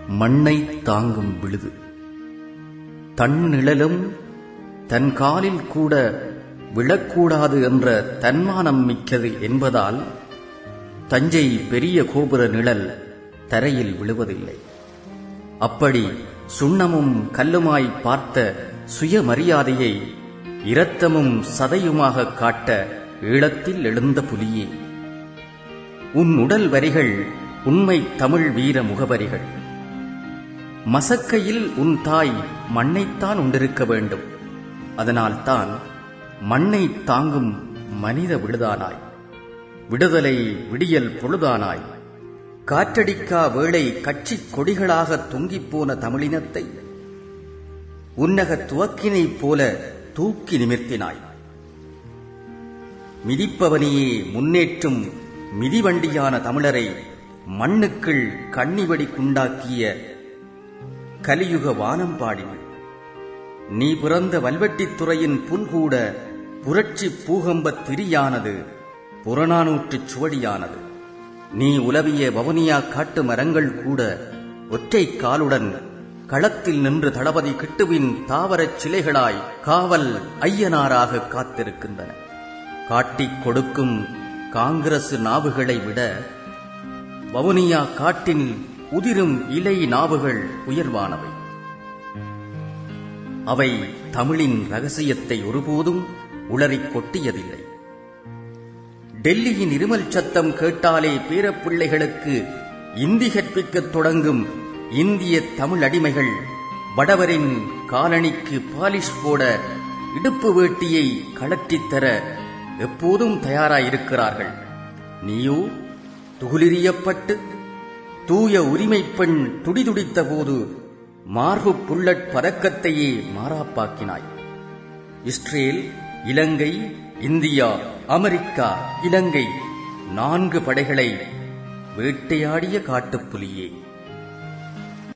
மண்ணை தாங்கும் விழுது தன்னிழலும் தன் காலில் கூட விழக்கூடாது என்ற தன்மானம் மிக்கது என்பதால் தஞ்சை பெரிய கோபுர நிழல் தரையில் விழுவதில்லை அப்படி சுண்ணமும் கல்லுமாய் பார்த்த சுயமரியாதையை இரத்தமும் சதையுமாக காட்ட ஈழத்தில் எழுந்த புலியே உன் உடல் வரிகள் உண்மை தமிழ் வீர முகவரிகள் மசக்கையில் உன் தாய் மண்ணைத்தான் உண்டிருக்க வேண்டும் அதனால்தான் மண்ணை தாங்கும் மனித விடுதானாய் விடுதலை விடியல் பொழுதானாய் காற்றடிக்கா வேளை கட்சிக் கொடிகளாக தொங்கிப்போன தமிழினத்தை உன்னக துவக்கினைப் போல தூக்கி நிமிர்த்தினாய் மிதிப்பவனையே முன்னேற்றும் மிதிவண்டியான தமிழரை மண்ணுக்குள் கண்ணிவடி குண்டாக்கிய கலியுக வானம் பாடினாய் நீ பிறந்த வல்வெட்டித்துறையின் புல்கூட புரட்சி பூகம்பத் திரியானது புறநானூற்றுச் சுவடியானது நீ உலவிய வவுனியா காட்டு மரங்கள் கூட ஒற்றை காலுடன் களத்தில் நின்று தளபதி கிட்டுவின் தாவரச் சிலைகளாய் காவல் ஐயனாராக காத்திருக்கின்றன காட்டிக் கொடுக்கும் காங்கிரசு நாவுகளை விட வவுனியா காட்டின் உதிரும் இலை நாவுகள் உயர்வானவை அவை தமிழின் ரகசியத்தை ஒருபோதும் உளறிக் கொட்டியதில்லை டெல்லியின் இருமல் சத்தம் கேட்டாலே பேரப்பிள்ளைகளுக்கு இந்தி கற்பிக்கத் தொடங்கும் இந்திய தமிழ் அடிமைகள் வடவரின் காலணிக்கு பாலிஷ் போட இடுப்பு வேட்டியை கழற்றித் தர எப்போதும் தயாராயிருக்கிறார்கள் நீயோ துகுலிரியப்பட்டு தூய உரிமைப் பெண் துடிதுடித்த போது மார்பு புல்லட் பதக்கத்தையே மாறாப்பாக்கினாய் Israel Ilangai India America Ilangai நான்கு படைகளை வேட்டையாடிய காட்டுப்புலியே